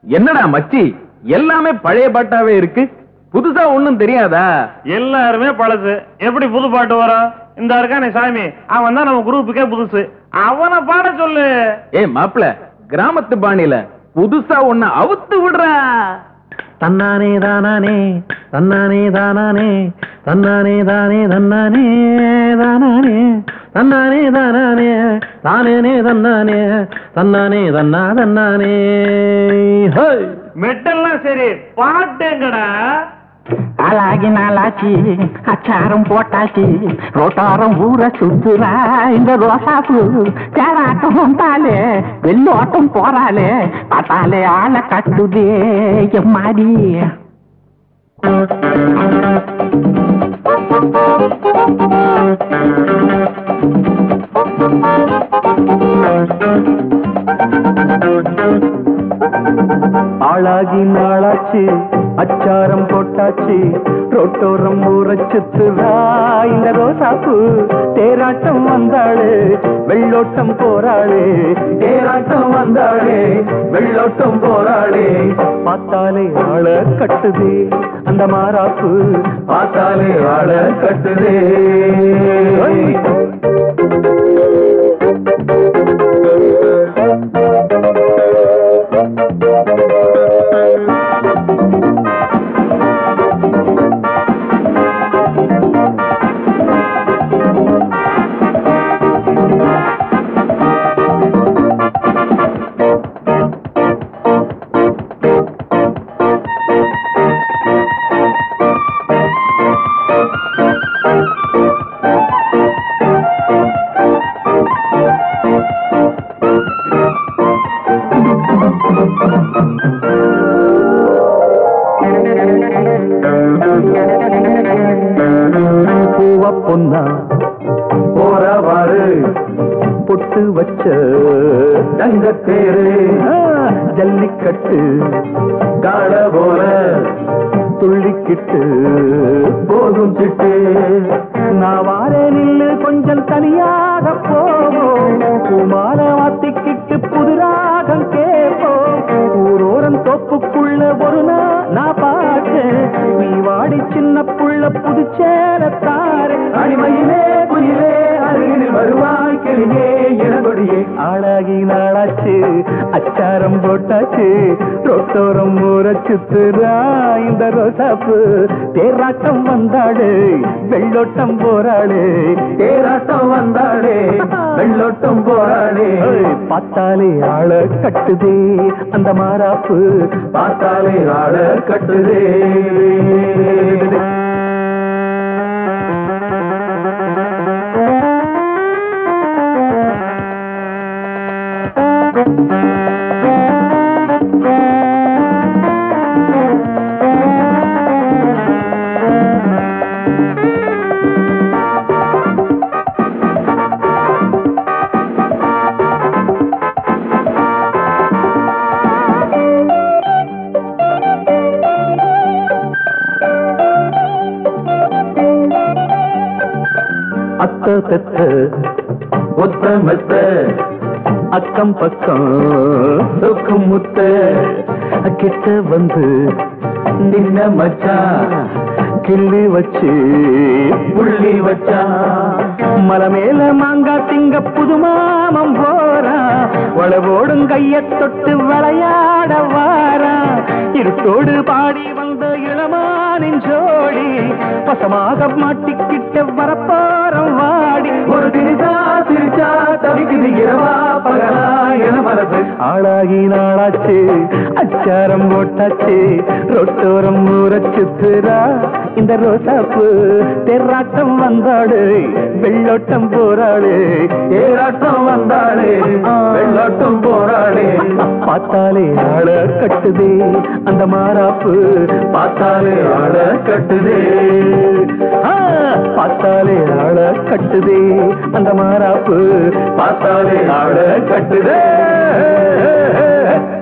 என்னடா மச்சி எல்லாமே பழைய பாட்டாவே இருக்கு புதுசா ஒண்ணும் தெரியாதா எல்லாருமே பழசு எப்படி புது பாட்டு வரும் இந்த இருக்கானே சாமி அவன் தான் நம்ம குரூப்புக்கே புதுசு அவனை பாட சொல்லு ஏய் மாப்ள கிராமத்து பாணியில புதுசா ஒண்ணு அவுத்து விடுறா தன்னானே தானானே தன்னானே தானானே தன்னானே தானே தன்னானே தானானே தன்னானே தானானே தானேனே தன்னானே தன்னானே தன்னா தன்னானே ஹே மெட்டெல்லாம் சரி பாட்டு எங்கடா அழகி நாளாச்சு அச்சாரம் போட்டாச்சு ரோட்டாரம் ஊற சுத்துறா இந்த ரோசாப்பு தேராட்டம் வந்தாலே வெள்ளோட்டம் போறாளே பார்த்தாலே ஆளை கட்டுதே எம்மாடி ஆளாகி நாளாச்சு அச்சாரம் போட்டாச்சு ரோட்டோரம் ஊற சுத்துறா இந்த ரோசாப்பு தேராட்டம் வந்தாளு வெள்ளோட்டம் போறாளே தேராட்டம் வந்தாளே வெள்ளோட்டம் போறாளே பார்த்தாலே ஆள கட்டுதே அந்த மாறாப்பு பார்த்தாலே ஆள கட்டுதே பூவ பொன்னா போறவாறு பொட்டு வச்ச தங்கத்தேரு ஜல்லிக்கட்டு காட போல துள்ளிக்கிட்டு போதும் சிட்டு நான் வாரேன் நில்லு கொஞ்சம் தனியாக போவோம் குமார வாத்திக்கிட்டு புதுராகம் கேட்போம் ஊரோரம் தோப்புக்குள்ள ஒரு நாள் நான் பார்த்தேன் நீ வாடி சின்ன புள்ள புதுச்சேரத்தாரு அடிமையிலே குயிலே அருகில் வருவாய் கிளியே இளங்கொடியே ஆளாகி நாளாச்சு அச்சாரம் போட்டாச்சு ரொட்டோரம் ஊற சுத்துறா இந்த ரோசாப்பு தேராட்டம் வந்தாடு வெள்ளோட்டம் போறாளே தேராட்டம் வந்தாளே வெள்ளோட்டம் போறாளே பார்த்தாலே ஆள கட்டுதே அந்த மாறாப்பு பார்த்தாலே ஆள கட்டுதே அத்த பெத்த ஒத்த மெத்த அக்கம் பக்கம் சொக்கும் முத்த கிட்ட வந்து நின்ன மச்சான் கிள்ளி வச்சு புள்ளி வச்சா மலை மேல மாங்கா திங்க புது மாமம் போறா வளவோடும் கைய தொட்டு விளையாட வாரா இருட்டோடு பாடி வந்த இளமானின் ஜோடி பசமாக மாட்டிக்கிட்ட வரப்பாரம் வாடி ஒரு திரிசா திரிச்சா தவிக்குது இரவா பகலா என மரபு ஆளாகி நாளாச்சு அச்சாரம் போட்டாச்சு ரொட்டோரம் ஊற சுத்துறா இந்த ரோசாப்பு தெராட்டம் வந்தாடு வெள்ளோட்டம் போறாளு தேராட்டம் வந்தாளே வெள்ளோட்டம் போறாளே பார்த்தாலே ஆள கட்டுதே அந்த மாறாப்பு பார்த்தாலே ஆள கட்டுதே ஆ, பார்த்தாலே ஆள கட்டுதே அந்த மாறாப்பு பார்த்தாலே ஆள கட்டுதே